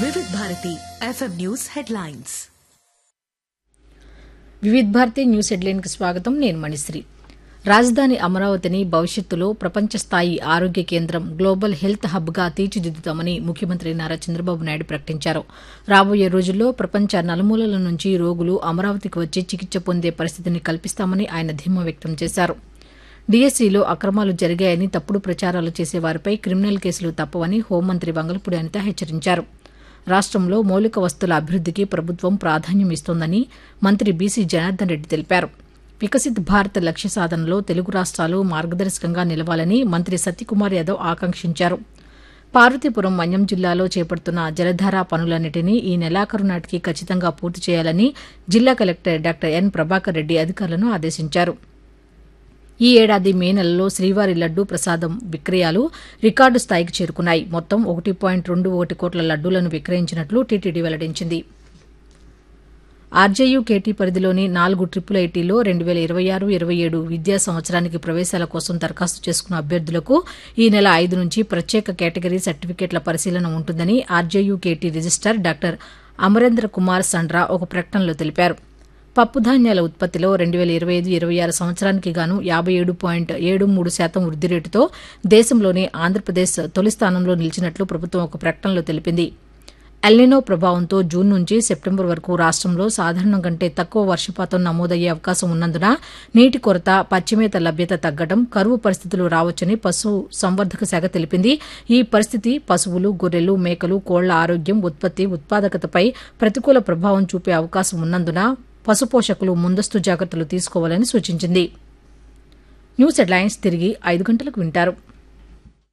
వివిధ Bharati FM news headlines Vividh Bharati news హెడ్లైన్కి స్వాగతం నేను మణిశ్రీ రాజధాని అమరావతిని భవిష్యత్తులో ప్రపంచ స్థాయి ఆరోగ్య కేంద్రం గ్లోబల్ హెల్త్ హబ్గా తీర్చిదిద్దుతామని ముఖ్యమంత్రి నారా చంద్రబాబు నాయుడు ప్రకటించారు రాబోయే రోజుల్లో ప్రపంచ నలుమూలల నుంచి రోగులు అమరావతికి వచ్చి చికిత్స పొందే పరిస్థితిని కల్పిస్తామని ఆయన ధీమా వ్యక్తం చేశారు డీఎస్సీలో అక్రమాలు జరిగాయని తప్పుడు ప్రచారాలు చేసే వారిపై క్రిమినల్ కేసులు తప్పవని హోంమంత్రి వంగలపూడి అనిత హెచ్చరించారు రాష్ట్రంలో మౌలిక వస్తుల అభివృద్దికి ప్రభుత్వం ప్రాధాన్యం ఇస్తోందని మంత్రి బీసీ జనార్దన్ రెడ్డి తెలిపారు వికసిత్ భారత్ లక్ష్య సాధనలో తెలుగు రాష్ట్రాలు మార్గదర్శకంగా నిలవాలని మంత్రి సత్యకుమార్ యాదవ్ ఆకాంక్షించారు పార్వతీపురం మన్యం జిల్లాలో చేపడుతున్న జలధార పనులన్నింటినీ ఈ నెలాఖరు నాటికి ఖచ్చితంగా పూర్తి చేయాలని జిల్లా collector doctor N Prabhakar Reddy అధికారులను ఆదేశించారు ఈ ఏడాది మే నెలలో శ్రీవారి లడ్డూ ప్రసాదం విక్రయాలు రికార్డు స్థాయికి చేరుకున్నాయి మొత్తం ఒకటి పాయింట్ రెండు ఒకటి కోట్ల లడ్డూలను విక్రయించినట్లు టీటీడీ వెల్లడించింది ఆర్జేయూ కేటీ పరిధిలోని నాలుగు ట్రిపుల్ ఐటీలో రెండు వేల ఇరవై ఆరు ఇరవై ఏడు విద్యా సంవత్సరానికి ప్రవేశాల కోసం దరఖాస్తు చేసుకున్న అభ్యర్థులకు ఈ నెల ఐదు నుంచి ప్రత్యేక కేటగిరీ సర్టిఫికేట్ల పరిశీలన ఉంటుందని RGU KT registrar doctor Amarendra Kumar Sandra ఒక ప్రకటనలో తెలిపారు పప్పుధాన్యాల ఉత్పత్తిలో రెండు వేల ఇరవై ఐదు ఇరవై ఆరు సంవత్సరానికి గాను యాభై ఏడు పాయింట్ ఏడు మూడు శాతం వృద్ది రేటుతో దేశంలోనే ఆంధ్రప్రదేశ్ తొలి స్థానంలో నిలిచినట్లు ప్రభుత్వం ఒక ప్రకటనలో తెలిపింది ఎల్నినో ప్రభావంతో జూన్ నుంచి సెప్టెంబర్ వరకు రాష్ట్రంలో సాధారణం కంటే తక్కువ వర్షపాతం నమోదయ్యే అవకాశం ఉన్నందున నీటి కొరత పచ్చిమేత లభ్యత తగ్గడం కరువు పరిస్థితులు రావచ్చని పశు సంవర్ధక శాఖ తెలిపింది ఈ పరిస్థితి పశువులు గొర్రెలు మేకలు కోళ్ల ఆరోగ్యం ఉత్పత్తి ఉత్పాదకతపై ప్రతికూల ప్రభావం చూపే అవకాశం ఉన్నందున పశుపోషకులు ముందస్తు జాగ్రత్తలు తీసుకోవాలని సూచించింది న్యూస్ హెడ్లైన్స్ తిరిగి ఐదు గంటలకు వింటారు